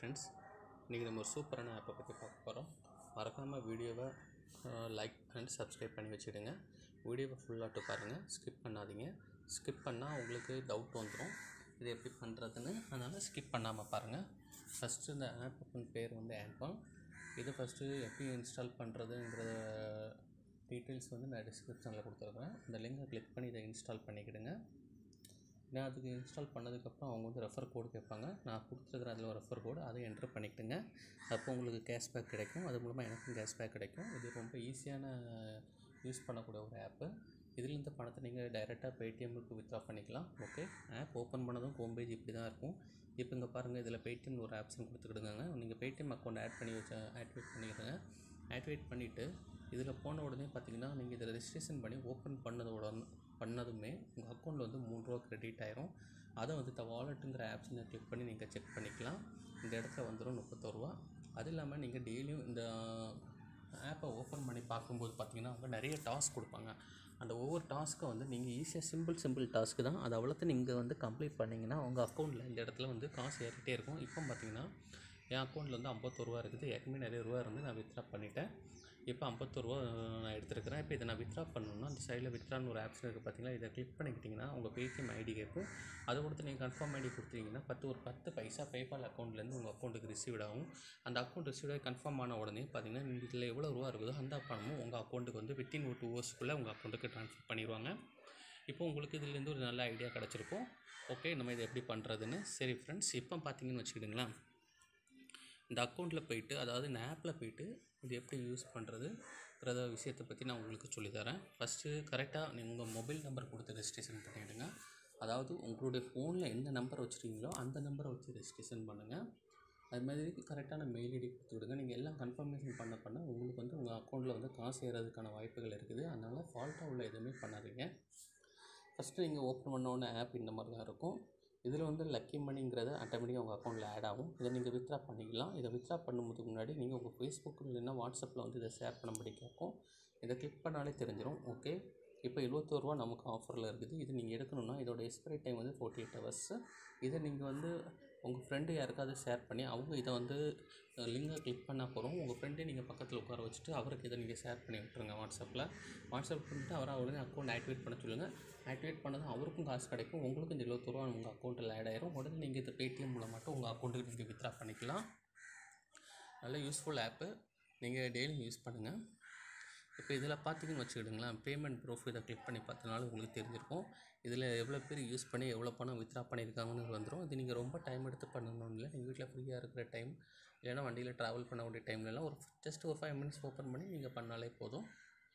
friends இன்றைக்கி நம்ம ஒரு சூப்பரான ஆப்பை பற்றி பார்க்க போகிறோம் மறக்காமல் வீடியோவை லைக் அண்ட் சப்ஸ்கிரைப் பண்ணி வச்சுடுங்க வீடியோவை ஃபுல்லாட்டு பாருங்கள் ஸ்கிப் பண்ணாதீங்க ஸ்கிப் பண்ணால் உங்களுக்கு டவுட் வந்துடும் இது எப்படி பண்ணுறதுன்னு அதனால் ஸ்கிப் பண்ணாமல் பாருங்கள் ஃபஸ்ட்டு இந்த ஆப்புக்கு பேர் வந்து ஆப்பான் இது ஃபஸ்ட்டு எப்படி இன்ஸ்டால் பண்ணுறதுங்கிற டீட்டெயில்ஸ் வந்து நான் டிஸ்கிரிப்ஷனில் கொடுத்துருக்குறேன் இந்த லிங்கை கிளிக் பண்ணி இதை இன்ஸ்டால் பண்ணிக்கிடுங்க நான் அதுக்கு இன்ஸ்டால் பண்ணதுக்கப்புறம் அவங்க வந்து ரெஃபர் கோடு கேட்பாங்க நான் கொடுத்துருக்குற அதில் ஒரு ரெஃபர் கோடு அதை என்ட்ரு பண்ணிக்கிட்டுங்க அப்போ உங்களுக்கு கேஷ்பேக் கிடைக்கும் அது மூலமாக எனக்கும் கேஷ்பேக் கிடைக்கும் இது ரொம்ப ஈஸியான யூஸ் பண்ணக்கூடிய ஒரு ஆப்பு இதுலேருந்து பணத்தை நீங்கள் டைரெக்டாக பேடிஎம்முக்கு வித்ட்ரா பண்ணிக்கலாம் ஓகே ஆப் ஓப்பன் பண்ணதும் ஹோம் பேஜ் இப்படி தான் இருக்கும் இப்போ இங்கே பாருங்கள் இதில் பேடிஎம் ஒரு ஆப்ஷன் கொடுத்துக்கிடுங்க நீங்கள் பேடிஎம் அக்கௌண்ட் ஆட் பண்ணி வச்ச ஆக்டிவேட் பண்ணிக்கிடுங்க ஆக்டிவேட் பண்ணிவிட்டு இதில் போன உடனே பார்த்தீங்கன்னா நீங்கள் இதை ரெஜிஸ்ட்ரேஷன் பண்ணி ஓப்பன் பண்ணதோட பண்ணதுமே உங்கள் அக்கௌண்ட்டில் வந்து மூணு ரூபா கிரெடிட் ஆயிரும் அதை வந்து த வாலெட்டுங்கிற ஆப்ஷனை கிளிக் பண்ணி நீங்கள் செக் பண்ணிக்கலாம் இந்த இடத்துல வந்துடும் முப்பத்தோருவா அது இல்லாமல் நீங்கள் டெய்லியும் இந்த ஆப்பை ஓப்பன் பண்ணி பார்க்கும்போது பார்த்தீங்கன்னா அவங்க நிறைய டாஸ்க் கொடுப்பாங்க அந்த ஒவ்வொரு டாஸ்க்கை வந்து நீங்கள் ஈஸியாக சிம்பிள் சிம்பிள் டாஸ்க்கு தான் அதை அவ்வளோத்து நீங்கள் வந்து கம்ப்ளீட் பண்ணிங்கன்னா உங்கள் அக்கௌண்ட்டில் இந்த இடத்துல வந்து காசு ஏறிட்டே இருக்கும் இப்போ பார்த்தீங்கன்னா என் அக்கௌண்ட்டில் வந்து ஐம்பத்தோருவா இருக்குது ஏற்கனவே நிறைய ரூபா இருந்து நான் வித்ட்ரா பண்ணிட்டேன் இப்போ ஐம்பத்தோருவா நான் எடுத்துருக்கிறேன் இப்போ இதை நான் வித்ட்ரா பண்ணணும்னா அந்த சைடில் வித்ட்ரான்னு ஒரு ஆப்ஷன் இருக்குது பார்த்தீங்களா இதை கிளிக் பண்ணிக்கிட்டிங்கன்னா உங்கள் பேடிஎம் ஐடி கேட்கும் அதை கொடுத்து நீங்கள் கன்ஃபார்ம் ஐடி கொடுத்தீங்கன்னா பத்து ஒரு பத்து பைசா பேபால் அக்கௌண்ட்லேருந்து உங்கள் அக்கௌண்ட்டுக்கு ரிசீவ் ஆகும் அந்த அக்கௌண்ட் ரிசீவ் ஆகி கன்ஃபார்ம் ஆன உடனே பார்த்தீங்கன்னா நீங்கள் இதில் எவ்வளோ ரூபா இருக்குதோ அந்த பணமும் உங்கள் அக்கௌண்ட்டுக்கு வந்து வித்தின் ஒரு டூ ஹவர்ஸ்க்குள்ளே உங்கள் அக்கௌண்ட்டுக்கு ட்ரான்ஸ்ஃபர் பண்ணிடுவாங்க இப்போ உங்களுக்கு இதுலேருந்து ஒரு நல்ல ஐடியா கிடச்சிருக்கும் ஓகே நம்ம இதை எப்படி பண்ணுறதுன்னு சரி ஃப்ரெண்ட்ஸ் இப்போ பார்த்தீங்கன்னு வச்சுக்கிடுங்களேன் இந்த அக்கௌண்ட்டில் போயிட்டு அதாவது இந்த ஆப்பில் போயிட்டு இது எப்படி யூஸ் பண்ணுறதுங்கிறத விஷயத்தை பற்றி நான் உங்களுக்கு சொல்லித்தரேன் ஃபஸ்ட்டு கரெக்டாக நீங்கள் உங்கள் மொபைல் நம்பர் கொடுத்து ரெஜிஸ்ட்ரேஷன் பண்ணிவிடுங்க அதாவது உங்களுடைய ஃபோனில் எந்த நம்பர் வச்சுருக்கீங்களோ அந்த நம்பரை வச்சு ரெஜிஸ்ட்ரேஷன் பண்ணுங்கள் அது மாதிரி கரெக்டான மெயில் ஐடி கொடுத்து விடுங்க நீங்கள் எல்லாம் கன்ஃபர்மேஷன் பண்ண பண்ண உங்களுக்கு வந்து உங்கள் அக்கௌண்ட்டில் வந்து காசு ஏறதுக்கான வாய்ப்புகள் இருக்குது அதனால் ஃபால்ட்டாக உள்ள எதுவுமே பண்ணாதீங்க ஃபஸ்ட்டு நீங்கள் ஓப்பன் பண்ண உடனே ஆப் இந்த மாதிரி தான் இருக்கும் இதில் வந்து லக்கி மணிங்கிறது ஆட்டோமேட்டிக்காக உங்கள் அக்கௌண்ட்டில் ஆட் ஆகும் இதை நீங்கள் வித்ட்ரா பண்ணிக்கலாம் இதை வித்ட்ரா பண்ணுறதுக்கு முன்னாடி நீங்கள் உங்கள் ஃபேஸ்புக் இல்லைன்னா வாட்ஸ்அப்பில் வந்து இதை ஷேர் பண்ணும்படி கேட்கும் இதை கிளிக் பண்ணாலே தெரிஞ்சிடும் ஓகே இப்போ எழுபத்தோருவா நமக்கு ஆஃபரில் இருக்குது இது நீங்கள் எடுக்கணும்னா இதோட எக்ஸ்பைரி டைம் வந்து ஃபோர்ட்டி எயிட் ஹவர்ஸு இதை நீங்கள் வந்து உங்கள் ஃப்ரெண்டு யாருக்காவது ஷேர் பண்ணி அவங்க இதை வந்து லிங்கை கிளிக் பண்ணால் போகிறோம் உங்கள் ஃப்ரெண்டே நீங்கள் பக்கத்தில் உட்கார வச்சுட்டு அவருக்கு இதை நீங்கள் ஷேர் பண்ணி விட்ருங்க வாட்ஸ்அப்பில் வாட்ஸ்அப் பண்ணிட்டு அவரை உடனே அக்கௌண்ட் ஆக்டிவேட் பண்ண சொல்லுங்கள் ஆக்டிவேட் பண்ணதும் அவருக்கும் காசு கிடைக்கும் உங்களுக்கும் இந்த எழுபத்தோருவா உங்கள் அக்கௌண்ட்டில் ஆட் ஆயிரும் உடனே நீங்கள் இந்த பேடிஎம் மூலமாட்டும் உங்கள் அக்கௌண்ட்டுக்கு நீங்கள் வித்ரா பண்ணிக்கலாம் நல்ல யூஸ்ஃபுல் ஆப்பு நீங்கள் டெய்லியும் யூஸ் பண்ணுங்கள் இப்போ இதில் பார்த்தீங்கன்னு வச்சுக்கிடுங்களேன் பேமெண்ட் ப்ரூஃப் இதை கிளிக் பண்ணி பார்த்தனால உங்களுக்கு தெரிஞ்சிருக்கும் இதில் எவ்வளோ பேர் யூஸ் பண்ணி எவ்வளோ பணம் வித்ரா பண்ணியிருக்காங்கன்னு வந்துடும் இது நீங்கள் ரொம்ப டைம் எடுத்து பண்ணணும்னு இல்லை நீங்கள் வீட்டில் ஃப்ரீயாக இருக்கிற டைம் இல்லைன்னா வண்டியில் ட்ராவல் பண்ண வேண்டிய டைம்லலாம் ஒரு ஜஸ்ட் ஒரு ஃபைவ் மினிட்ஸ் ஓப்பன் பண்ணி நீங்கள் பண்ணாலே போதும்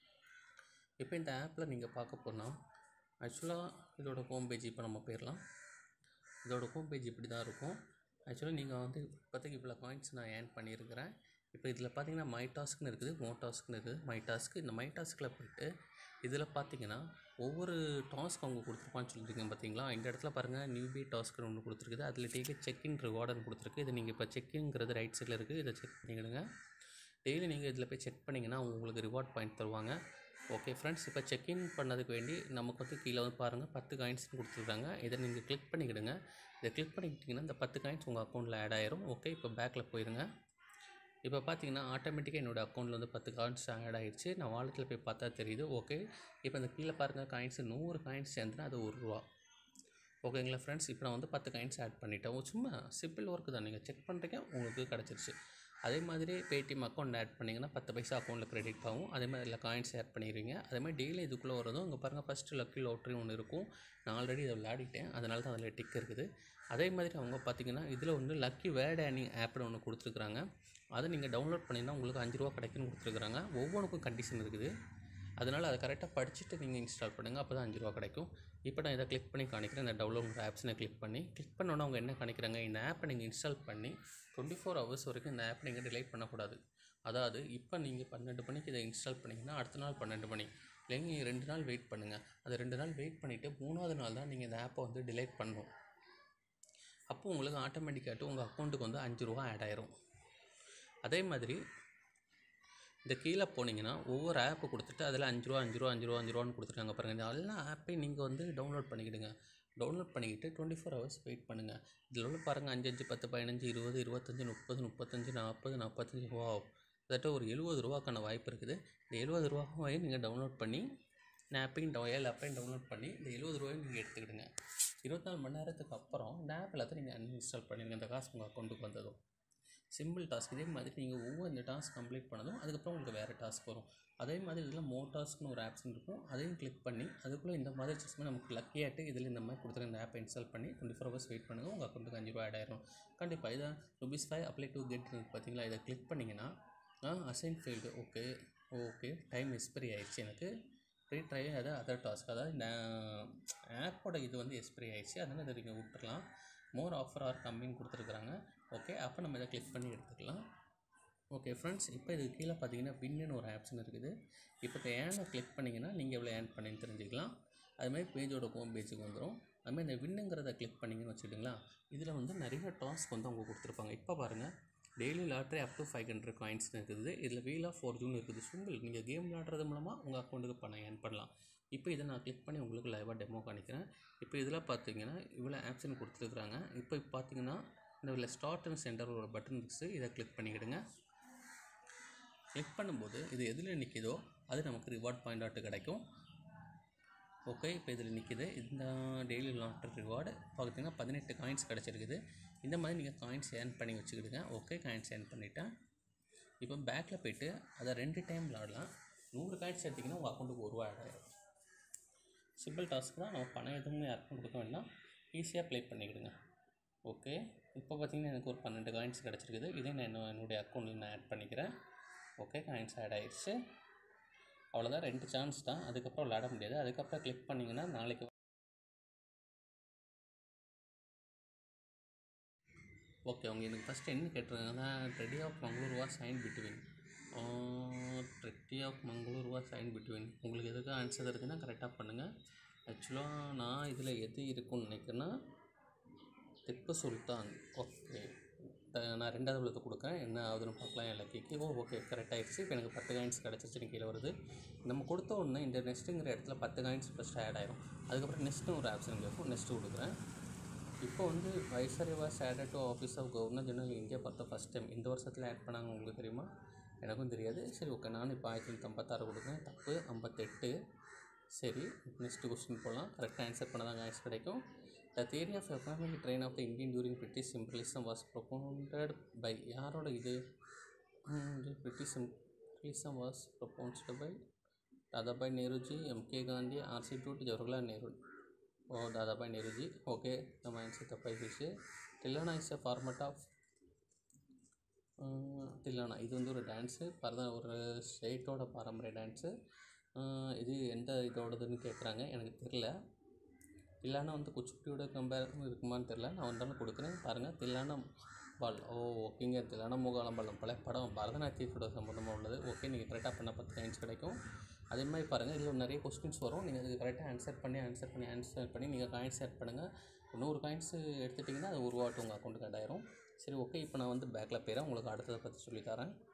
இப்போ இந்த ஆப்பில் நீங்கள் பார்க்க போனால் ஆக்சுவலாக இதோட ஹோம் பேஜ் இப்போ நம்ம போயிடலாம் இதோட ஹோம் பேஜ் இப்படி தான் இருக்கும் ஆக்சுவலாக நீங்கள் வந்து இப்போதைக்கு இவ்வளோ காயின்ஸ் நான் ஏர்ன் பண்ணியிருக்கிறேன் இப்போ இதில் பார்த்தீங்கன்னா மை டாஸ்க்னு இருக்குது மோ டாஸ்க்னு இருக்குது மை டாஸ்க் இந்த மை டாஸ்கில் போயிட்டு இதில் பார்த்தீங்கன்னா ஒவ்வொரு டாஸ்க் அவங்க கொடுத்துருப்பான்னு சொல்லியிருக்கீங்க பார்த்தீங்களா இந்த இடத்துல பாருங்கள் நியூபி டாஸ்க்னு ஒன்று கொடுத்துருக்குது அதில் டெய்லி செக்இன் ரிவார்டுன்னு கொடுத்துருக்கு இது நீங்கள் இப்போ செக்இன்ங்கிறது ரைட் சைடில் இருக்குது இதை செக் பண்ணிக்கிடுங்க டெய்லி நீங்கள் இதில் போய் செக் பண்ணிங்கன்னா உங்களுக்கு ரிவார்ட் பாயிண்ட் தருவாங்க ஓகே ஃப்ரெண்ட்ஸ் இப்போ செக்இன் பண்ணதுக்கு வேண்டி நமக்கு வந்து கீழே வந்து பாருங்கள் பத்து காயின்ஸ்னு கொடுத்துருக்காங்க இதை நீங்கள் கிளிக் பண்ணிக்கிடுங்க இதை கிளிக் பண்ணிக்கிட்டிங்கன்னா இந்த பத்து காயின்ஸ் உங்கள் அக்கௌண்ட்டில் ஆட் ஆயிரும் ஓகே இப்போ பேக்கில் போயிருங்க இப்போ பார்த்தீங்கன்னா ஆட்டோமேட்டிக்காக என்னோடய அக்கௌண்ட்டில் வந்து பத்து காயின்ஸ் ஆட் ஆகிடுச்சு நான் வாலெட்டில் போய் பார்த்தா தெரியுது ஓகே இப்போ இந்த கீழே பாருங்கள் காயின்ஸ் நூறு காயின்ஸ் சேர்ந்துனா அது ஒரு ரூபா ஓகேங்களா ஃப்ரெண்ட்ஸ் இப்போ நான் வந்து பத்து காயின்ஸ் ஆட் பண்ணிட்டேன் சும்மா சிம்பிள் ஒர்க்கு தான் நீங்கள் செக் பண்ணுறீங்க உங்களுக்கு கிடச்சிருச்சு அதே மாதிரி பேடிஎம் அக்கௌண்ட் ஆட் பண்ணிங்கன்னா பத்து பைசா அக்கௌண்ட்டில் கிரெடிட் ஆகும் அதே மாதிரி இதில் காயின்ஸ் ஆட் பண்ணிடுவீங்க அதே மாதிரி டெய்லி இதுக்குள்ளே வரதும் இங்கே பாருங்கள் ஃபஸ்ட்டு லக்கி லாட்ரி ஒன்று இருக்கும் நான் ஆல்ரெடி இதை விளையாடிட்டேன் அதனால தான் அதில் டிக் இருக்குது அதே மாதிரி அவங்க பார்த்தீங்கன்னா இதில் வந்து லக்கி வேர்ட் ஏர்னிங் ஆப்னு ஒன்று கொடுத்துருக்குறாங்க அதை நீங்கள் டவுன்லோட் பண்ணிங்கன்னா உங்களுக்கு அஞ்சு ரூபா கிடைக்குன்னு கொடுத்துருக்குறாங்க ஒவ்வொன்றுக்கும் கண்டிஷன் இருக்குது அதனால் அதை கரெக்டாக படிச்சுட்டு நீங்கள் இன்ஸ்டால் பண்ணுங்கள் அப்போ தான் அஞ்சு ரூபா கிடைக்கும் இப்போ நான் இதை கிளிக் பண்ணி காணிக்கிறேன் இந்த டவுன்லோட் ஆப்ஷனை கிளிக் பண்ணி கிளிக் பண்ணோன்னே அவங்க என்ன காணிக்கிறாங்க இந்த ஆப்பை நீங்கள் இன்ஸ்டால் பண்ணி டுவெண்ட்டி ஃபோர் ஹவர்ஸ் வரைக்கும் இந்த ஆப்பை நீங்கள் டிலைட் பண்ணக்கூடாது அதாவது இப்போ நீங்கள் பன்னெண்டு மணிக்கு இதை இன்ஸ்டால் பண்ணிங்கன்னா அடுத்த நாள் பன்னெண்டு மணி இல்லைங்க நீங்கள் ரெண்டு நாள் வெயிட் பண்ணுங்கள் அது ரெண்டு நாள் வெயிட் பண்ணிவிட்டு மூணாவது நாள் தான் நீங்கள் இந்த ஆப்பை வந்து டிலைட் பண்ணணும் அப்போ உங்களுக்கு ஆட்டோமேட்டிக்காகிட்டு உங்கள் அக்கௌண்ட்டுக்கு வந்து அஞ்சு ரூபா ஆட் ஆயிரும் அதே மாதிரி இந்த கீழே போனீங்கன்னா ஒவ்வொரு ஆப்பு கொடுத்துட்டு அதில் அஞ்சு ரூபா அஞ்சு ரூபா அஞ்சு ரூபா அஞ்சு ரூபான்னு கொடுத்துருக்காங்க பாருங்கள் இந்த எல்லா ஆப்பையும் நீங்கள் வந்து டவுன்லோட் பண்ணிக்கிடுங்க டவுன்லோட் பண்ணிக்கிட்டு டுவெண்ட்டி ஃபோர் ஹவர்ஸ் வெயிட் பண்ணுங்கள் இதில் உள்ள பாருங்கள் அஞ்சு அஞ்சு பத்து பதினஞ்சு இருபது இருபத்தஞ்சி முப்பது முப்பத்தஞ்சு நாற்பது நாற்பத்தஞ்சு வா கிட்டத்தட்ட ஒரு எழுபது ரூபாக்கான வாய்ப்பு இருக்குது இந்த எழுபது ரூபாயும் நீங்கள் டவுன்லோட் பண்ணி இந்த ஆப்பையும் டவு ஏழு ஆப்பையும் டவுன்லோட் பண்ணி இந்த எழுபது ரூபாயும் நீங்கள் எடுத்துக்கிடுங்க இருபத்தி நாலு மணி நேரத்துக்கு அப்புறம் இந்த ஆப் எல்லாத்தையும் நீங்கள் அன்இன்ஸ்டால் பண்ணிடுங்க இந்த காசு உங்கள் அக்கௌண்ட்டுக்கு வந்ததும் சிம்பிள் டாஸ்க் இதே மாதிரி நீங்கள் ஒவ்வொரு இந்த டாஸ்க் கம்ப்ளீட் பண்ணதும் அதுக்கப்புறம் உங்களுக்கு வேறு டாஸ்க் வரும் அதே மாதிரி இதில் மோ டாஸ்க்னு ஒரு ஆப்ஷன் இருக்கும் அதையும் கிளிக் பண்ணி அதுக்குள்ளே இந்த மாதிரி சிஸ்டம் நமக்கு லக்கியாட்டு இதில் இந்த மாதிரி கொடுத்துருக்க இந்த ஆப்பை இன்ஸ்டால் பண்ணி டுவெண்ட்டி ஃபோர் ஹவர்ஸ் வெயிட் பண்ணுங்கள் உங்கள் அக்கௌண்ட்டுக்கு அஞ்சு ரூபா ஆட் ஆயிரும் கண்டிப்பாக இதை rupees five apply to get பார்த்தீங்களா இதை கிளிக் பண்ணிங்கன்னா assign field okay okay time expiry ஆயிடுச்சு எனக்கு ரீட்ரை அதாவது அதர் டாஸ்க் அதாவது இந்த ஆப்போட இது வந்து எக்ஸ்பைரி ஆயிடுச்சு அதனால் இதை நீங்கள் விட்டுறலாம் மோர் ஆஃபர் ஆர் கம்மின்னு கொடுத்துருக்குறாங்க ஓகே அப்போ நம்ம இதை கிளிக் பண்ணி எடுத்துக்கலாம் ஓகே ஃப்ரெண்ட்ஸ் இப்போ இது கீழே பார்த்தீங்கன்னா வின்னு ஒரு ஆப்ஷன் இருக்குது இப்போ இந்த ஏனை கிளிக் பண்ணிங்கன்னா நீங்கள் எவ்வளோ ஏர்ன் பண்ணின்னு தெரிஞ்சுக்கலாம் அதுமாதிரி பேஜோட ஹோம் பேஜுக்கு வந்துடும் அதுமாதிரி இந்த வின்னுங்கிறத கிளிக் பண்ணிங்கன்னு வச்சுக்கிங்களா இதில் வந்து நிறைய டாஸ்க் வந்து அவங்க கொடுத்துருப்பாங்க இப்போ பாருங்கள் daily lottery up to five hundred coins இருக்குது இதில் வீல் ஆஃப் ஃபோர்ஜூன் இருக்குது சிம்பிள் நீங்கள் கேம் விளாட்றது மூலமாக உங்கள் அக்கௌண்ட்டுக்கு பணம் ஏர்ன் பண்ணலாம் இப்போ இதை நான் கிளிக் பண்ணி உங்களுக்கு லைவாக டெமோ காணிக்கிறேன் இப்போ இதில் பார்த்தீங்கன்னா இவ்வளோ ஆப்ஷன் கொடுத்துருக்குறாங்க இப்போ பார்த்தீங்கன்னா இந்த இதில் ஸ்டார்ட் அண்ட் சென்டர் ஒரு பட்டன் இருக்குது இதை கிளிக் பண்ணிக்கிடுங்க கிளிக் பண்ணும்போது இது எதில் நிற்கிதோ அது நமக்கு ரிவார்ட் பாயிண்ட் ஆட்டு கிடைக்கும் ஓகே இப்போ இதில் நிற்கிது இந்த டெய்லி லாட்டர் ரிவார்டு பார்த்தீங்கன்னா பதினெட்டு காயின்ஸ் கிடச்சிருக்குது இந்த மாதிரி நீங்கள் காயின்ஸ் ஏர்ன் பண்ணி வச்சுக்கிடுங்க ஓகே காயின்ஸ் ஏர்ன் பண்ணிட்டேன் இப்போ பேக்கில் போயிட்டு அதை ரெண்டு டைம் விளாடலாம் நூறு காயின்ஸ் எடுத்திங்கன்னா உங்கள் அக்கௌண்ட்டுக்கு ஒரு ரூபா ஆட் ஆயிடும் சிம்பிள் டாஸ்க் தான் நம்ம பணம் எதுவுமே யாருக்கும் கொடுக்க வேண்டாம் ஈஸியாக ப்ளே பண்ணிக்கிடுங்க ஓகே இப்போ பார்த்தீங்கன்னா எனக்கு ஒரு பன்னெண்டு காயின்ஸ் கிடச்சிருக்குது இதே நான் என்ன என்னுடைய அக்கௌண்ட்டில் நான் ஆட் பண்ணிக்கிறேன் ஓகே காயின்ஸ் ஆட் ஆயிடுச்சு அவ்வளோதான் ரெண்டு சான்ஸ் தான் அதுக்கப்புறம் விளாட முடியாது அதுக்கப்புறம் கிளிக் பண்ணிங்கன்னா நாளைக்கு ஓகே அவங்க எனக்கு ஃபஸ்ட்டு என்ன கேட்டிருக்காங்கன்னா treaty of Mangalore was sign between treaty of Mangalore was sign between உங்களுக்கு எதுக்கு ஆன்சர் இருக்குன்னா கரெக்டாக பண்ணுங்கள் ஆக்சுவலாக நான் இதில் எது இருக்குன்னு நினைக்கிறேன்னா திப்பு சுல்தான் ஓகே நான் ரெண்டாவது உள்ளது கொடுக்குறேன் என்ன ஆகுதுன்னு பார்க்கலாம் என் லக்கிக்கு ஓ ஓகே கரெக்ட் ஆகிடுச்சு இப்போ எனக்கு பத்து காயின்ஸ் கிடச்சிருச்சுன்னு கீழே வருது நம்ம கொடுத்த உடனே இந்த நெக்ஸ்ட்டுங்கிற இடத்துல பத்து காயின்ஸ் ஃபஸ்ட் ஆட் ஆயிரும் அதுக்கப்புறம் நெக்ஸ்ட்டு ஒரு ஆப்ஷன் கேட்கும் நெக்ஸ்ட்டு கொடுக்குறேன் இப்போ வந்து viceroy was added to office of governor general India பார்த்த ஃபஸ்ட் டைம் இந்த வருஷத்தில் ஆட் பண்ணாங்க உங்களுக்கு தெரியுமா எனக்கும் தெரியாது சரி ஓகே நானும் இப்போ ஆயிரத்தி தொள்ளாயிரத்தி ஐம்பத்தாறு கொடுக்குறேன் தப்பு ஐம்பத்தெட்டு சரி நெக்ஸ்ட் கொஸ்டின் போகலாம் கரெக்டாக ஆன்சர் பண்ண தான் காய்ஸ் கிடைக்கும் the theory of economic drain of the Indian during British symbolism was propounded by யாரோட இது British symbolism was propounded by Dadabhai Naoroji MK Gandhi RC Dutt Jawaharlal Nehru ஓ தாதாபாய் நேருஜி ஓகே நம்ம ஆன்சர் தப்பாயிடுச்சு Tillana is a format of Thillana இது வந்து ஒரு டான்ஸு பரத ஒரு ஸ்டேட்டோட பாரம்பரிய டான்ஸு இது எந்த இதோடதுன்னு கேட்குறாங்க எனக்கு தெரில தில்லானா வந்து குச்சிப்புடியோட கம்பேர் இருக்குமான்னு தெரில நான் வந்தாலும் கொடுக்குறேன் பாருங்கள் தில்லானா பால் ஓ ஓகேங்க தில்லானா மூகாலம் பாலம் பழைய படம் பரதநாட்டியத்தோட சம்மந்தமாக உள்ளது ஓகே நீங்கள் கரெக்டாக பண்ண பத்து கைன்ஸ் கிடைக்கும் அதே மாதிரி பாருங்கள் இதில் நிறைய கொஸ்டின்ஸ் வரும் நீங்கள் அதுக்கு கரெக்டாக ஆன்சர் பண்ணி ஆன்சர் பண்ணி ஆன்சர் பண்ணி நீங்கள் காயின்ஸ் ஆட் பண்ணுங்கள் நூறு காயின்ஸ் எடுத்துட்டிங்கன்னா அது ஒரு வாட்டு உங்கள் அக்கௌண்ட்டுக்கு ஆட் ஆயிரும் சரி ஓகே இப்போ நான் வந்து பேக்கில் போயிடுறேன் உங்களுக்கு அடுத்ததை பற்றி சொல்லித்தரேன்